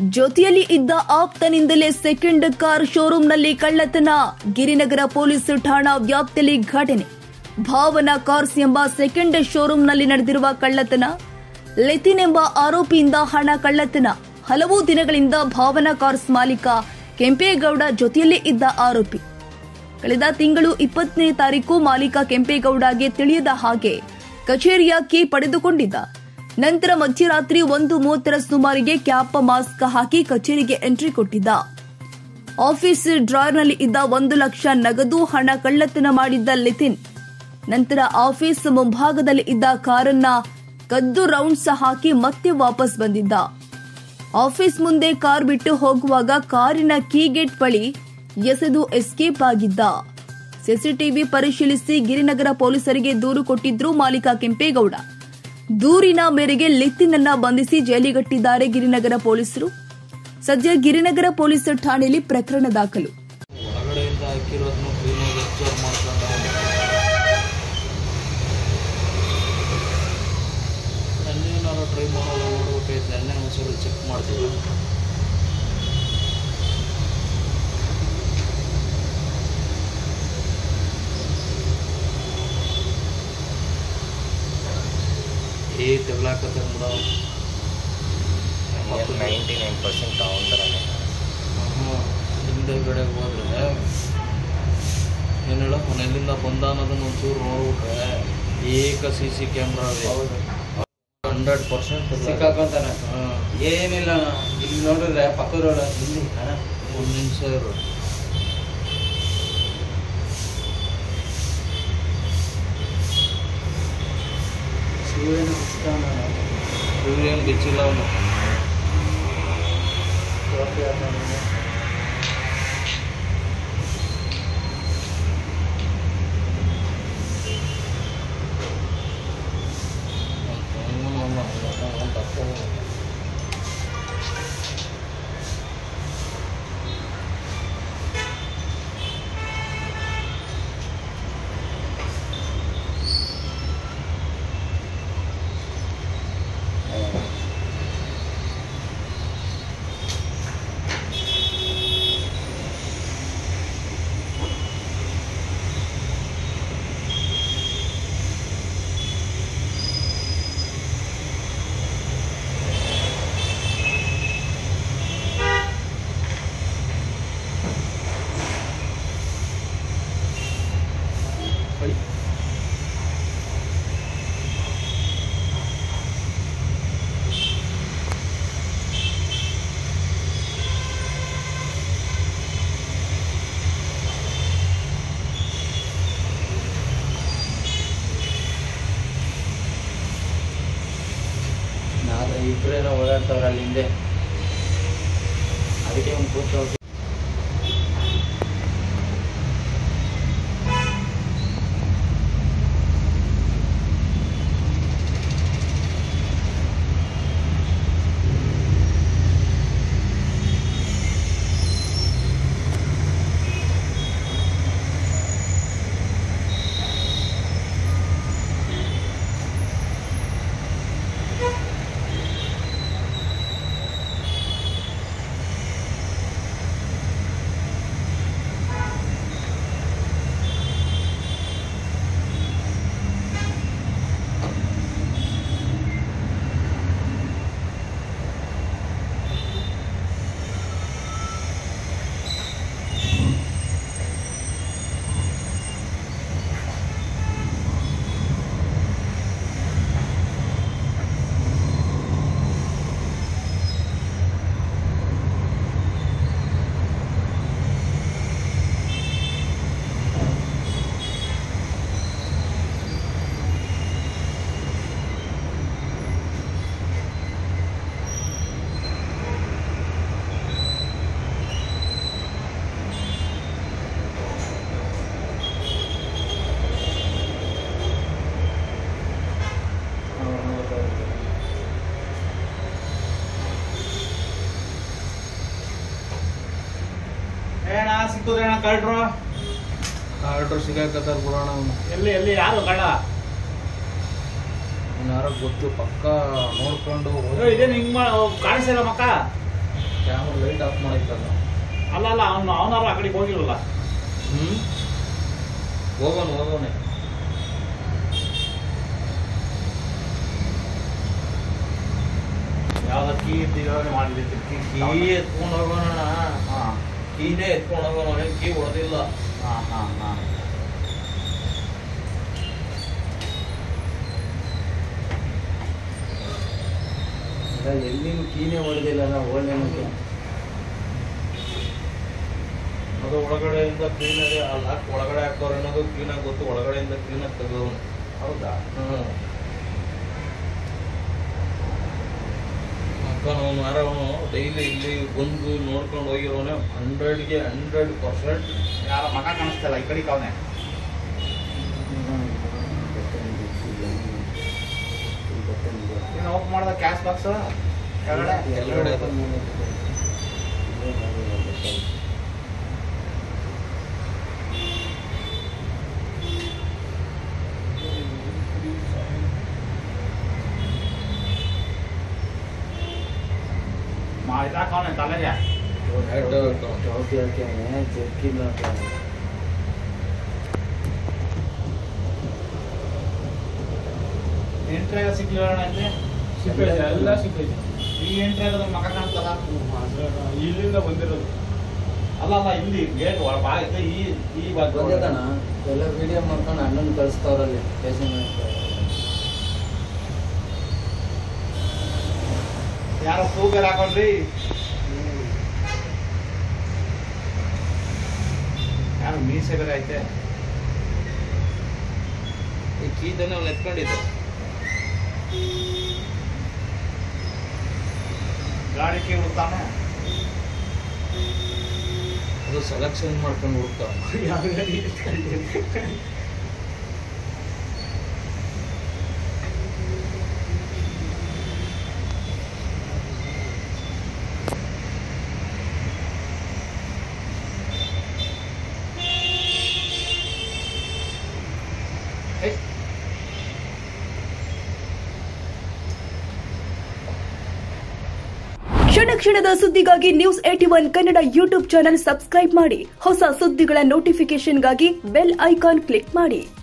ಜೊತೆಯಲ್ಲಿ ಇದ್ದ ಆಪ್ತನಿಂದಲೇ second car ಶೋರೂಂನಲ್ಲಿ ಕಳ್ಳತನ ಗಿರಿನಗರ ಪೊಲೀಸ್ ಠಾಣಾ ವ್ಯಾಪ್ತಿಯಲ್ಲಿ ಘಟನೆ ಭಾವನಾ ಕಾರ್ಸ್ ಎಂಬ ಸೆಕೆಂಡ್ ಶೋರೂಂನಲ್ಲಿ ನಡೆದಿರುವ ಕಳ್ಳತನ ಲೆತಿನ್ ಎಂಬ ಆರೋಪಿಯಿಂದ ಹಣ ಕಳ್ಳತನ ಹಲವು ದಿನಗಳಿಂದ ಭಾವನಾ ಕಾರ್ಸ್ ಮಾಲೀಕ ಕೆಂಪೇಗೌಡ ಜೊತೆಯಲ್ಲೇ ಇದ್ದ ಆರೋಪಿ ಕಳೆದ ತಿಂಗಳು ಇಪ್ಪತ್ತನೇ ತಾರೀಕು ಮಾಲೀಕ ಕೆಂಪೇಗೌಡಗೆ ತಿಳಿಯದ ಹಾಗೆ ಕಚೇರಿಯ ಕೀ ಪಡೆದುಕೊಂಡಿದ್ದ ನಂತರ ಮಧ್ಯರಾತ್ರಿ ಒಂದು ಮೂವತ್ತರ ಸುಮಾರಿಗೆ ಕ್ಯಾಪ್ ಮಾಸ್ಕ್ ಹಾಕಿ ಕಚೇರಿಗೆ ಎಂಟ್ರಿ ಕೊಟ್ಟಿದ್ದ ಆಫೀಸ್ ಡ್ರಾಯರ್ನಲ್ಲಿ ಇದ್ದ ಒಂದು ಲಕ್ಷ ನಗದು ಹಣ ಕಳ್ಳತನ ಮಾಡಿದ್ದ ಲಿತಿನ್ ನಂತರ ಆಫೀಸ್ ಮುಂಭಾಗದಲ್ಲಿ ಇದ್ದ ಕಾರನ್ನ ಕದ್ದು ರೌಂಡ್ಸ್ ಹಾಕಿ ಮತ್ತೆ ವಾಪಸ್ ಬಂದಿದ್ದ ಆಫೀಸ್ ಮುಂದೆ ಕಾರ್ ಬಿಟ್ಟು ಹೋಗುವಾಗ ಕಾರಿನ ಕೀ ಗೇಟ್ ಬಳಿ ಎಸೆದು ಎಸ್ಕೇಪ್ ಆಗಿದ್ದ ಸಿಸಿಟಿವಿ ಪರಿಶೀಲಿಸಿ ಗಿರಿನಗರ ಪೊಲೀಸರಿಗೆ ದೂರು ಕೊಟ್ಟಿದ್ರು ಮಾಲೀಕ ಕೆಂಪೇಗೌಡ ದೂರಿನ ಮೇರೆಗೆ ಲಿತ್ತಿನನ್ನ ಬಂಧಿಸಿ ಜೈಲಿಗಟ್ಟಿದ್ದಾರೆ ಗಿರಿನಗರ ಪೊಲೀಸರು ಸದ್ಯ ಗಿರಿನಗರ ಪೊಲೀಸ್ ಠಾಣೆಯಲ್ಲಿ ಪ್ರಕರಣ ದಾಖಲು ಹೊರಗಡೆಯಿಂದ ಹಾಕಿರೋದನ್ನು ಕ್ಲೀನಾಗಿ ಅಬ್ಸರ್ವ್ ಮಾಡ್ಕೊಂಡು ಅಲ್ಲೇನಾದ್ರು ಟ್ರೈ ಮಾಡೋದು ಓಡ್ಬೇಕಾಯ್ತು ಅಲ್ಲೇ ಒಂದ್ಸಲ ಚೆಕ್ ಮಾಡ್ತೀವಿ ಏ ತೆಗ್ಲಾಕತ್ತ ಬಿಡ ನೈಂಟಿ ನೈನ್ ಪರ್ಸೆಂಟ್ ತಗೊಂತಾರಲ್ಲ ಹಿಂದೆಗಡೆ ಹೋದ್ರೆ ಏನು ಹೇಳ ಎಲ್ಲಿಂದ ಬಂದ ಅನ್ನೋದನ್ನ ಒಂಚೂರು ನೋಡ್ಬಿಟ್ರೆ ಏಕ C C camera hundred percent ಸಿಕ್ಕಾಕೊಂತಾರ ಹಾಂ ಏನಿಲ್ಲ ಅಣ್ಣ. ಇಲ್ಲಿ ನೋಡಿದ್ರೆ ಪಕ್ಕದ ರೋಡ್ ಇಲ್ಲಿ ಅಣ್ಣ. ಒಂದು ನಿಮಿಷ ಇರು ಶಿವೇನು ಸಿಕ್ಕಾನ ಅಣ್ಣ. ಇವ್ರೇನು ಬಿಚ್ಚಿಲ್ಲ ಅವನು ಟೋಪಿ ಹಾಕ್ಕೊಂಡು. ನಾಳೆ ಇಬ್ಬರೇನೋ ಓಡಾಡ್ತಾವ್ರ ಅಲ್ಲಿ ಹಿಂದೆ ಅದಕ್ಕೆ ಒಂದು ಕೂತು ಏನ ಸಿಕ್ಕುದ್ರೇನ ಕಳ್ರು ಕಾರ್ಡ್ರು ಸಿಗಾಕತ್ತಾರ ಬಿಡೋಣ ಅವನು ಎಲ್ಲಿ ಎಲ್ಲಿ ಯಾರು ಕಳ್ಳ ಯಾರೋ ಗೊತ್ತು ಪಕ್ಕ ನೋಡ್ಕೊಂಡು ಅಯ್ಯೋ, ಇದೇನು ಹಿಂಗ್ ಮಾ ಕಾಣಿಸ್ತಿಲ್ಲ ಮಕ್ಕ ಕ್ಯಾಮ್ರಾ ಲೈಟ್ ಆಫ್ ಮಾಡೈತಲ್ಲ ಅಲ್ಲ ಅಲ್ಲ ಅವ್ನು ಅವನಾರು ಆ ಕಡೆಗೆ ಹೋಗಿಲ್ವಲ್ಲ ಹ್ಞೂ ಹೋಗೋಣ ಹೋಗೋಣ ಯಾವ್ದೋ ಕೀ ಇದ್ದಿದ್ರೆ ಮಾಡಿದ್ರೆ ಕೀ ಕೀ ಎತ್ಕೊಂಡು ಹೋಗೋಣ ಹಾ ಕೀನೇ ಎತ್ಕೊಂಡು ಹೋಗೋಣ ಕೀ ಹೊಡೆದಿಲ್ಲ ಹಾ ಹಾ ಹಾ ಎಲ್ಲಿನೂ ಕೀನೇ ಹೊಡೆದಿಲ್ಲ ನಾವು ಓಲ್ಡೇನಕ್ಕೆ ಅದು ಒಳಗಡೆಯಿಂದ ಕ್ಲೀನಾಗಿ ಅಲ್ಲಿ ಹಾಕಿ ಒಳಗಡೆ ಹಾಕೋರು ಅನ್ನೋದು ಕ್ಲೀನಾಗಿ ಗೊತ್ತು ಒಳಗಡೆಯಿಂದ ಕ್ಲೀನಾಗಿ ತೆಗೆದವನು ಹೌದಾ ಹ್ಞೂ ಅಕ್ಕನವನು ಯಾರವನು ಡೈಲಿ ಇಲ್ಲಿ ಬಂದು ನೋಡ್ಕೊಂಡು ಹೋಗಿರೋನೆ ಹಂಡ್ರೆಡ್ಗೆ ಹಂಡ್ರೆಡ್ ಪರ್ಸೆಂಟ್ ಯಾರ ಮಗ ಕಾಣಿಸ್ತಲ್ಲ ಈ ಕಡೆಗೆ ಅವನೇ ಇನ್ನು ಓಪನ್ ಮಾಡಿದ ಕ್ಯಾಶ್ ಬಾಕ್ಸ್ ಕೆಳಗಡೆ ಕೆಳಗಡೆ ಅದು. ಮಾ ಇದಾಕವನೆ ತಲೆಗೆ ಹೆಡ್ ಟೋಪಿ ಹಾಕ್ಯಾನೆ ಜರ್ಕಿನ್ ಹಾಕ್ಯಾನೆ ಎಂಟ್ರಿ ಆಗ ಸಿಕ್ಲಿಲ್ಲ ಅಣ್ಣ ಇಲ್ಲಿ ಸಿಕ್ಕೈತೆ ಎಲ್ಲ ಸಿಕ್ಕೈತೆ ಈ ಎಂಟ್ರಿ ಆಗೋದ್ರ ಮಗ ಕಾಣ್ತದ ಇಲ್ಲಿಂದ ಬಂದಿರೋದು ಅಲ್ಲ ಅಲ್ಲ ಇಲ್ಲಿ ಗೇಟ್ ಬಾಗಿಲ ಈ ಈ ಬಾಗಿಲು ಬಂದಿದ್ದಾನ ಎಲ್ಲ ವಿಡಿಯೋ ಮಾಡ್ಕೊಂಡು ಅಣ್ಣನ ಕಳಿಸ್ತಾವ್ರಲ್ಲಿ ಸ್ಟೇಷನ್ ಯಾರೋ ಕೂಗರ್ ಹಾಕೊಂಡ್ರಿ ಯಾರು ಮೀಸೆ ಬೇರೆ ಐತೆ ಈ ಕೀದನೆ ಅವ್ನು ಎತ್ಕೊಂಡಿದ್ದು ಗಾಡಿ ಕೀ ಹುಡ್ತಾನೆ ಅದು ಸೆಲೆಕ್ಷನ್ ಮಾಡ್ಕೊಂಡು ಹುಡುಕ್ತಾವ ಕ್ಷಣ ಕ್ಷಣದ ಸುದ್ದಿಗಾಗಿ news eighty one Kannada YouTube channel subscribe ಮಾಡಿ ಹೊಸ ಸುದ್ದಿಗಳ ನೋಟಿಫಿಕೇಶನ್ಗಾಗಿ ಬೆಲ್ ಐಕಾನ್ ಕ್ಲಿಕ್ ಮಾಡಿ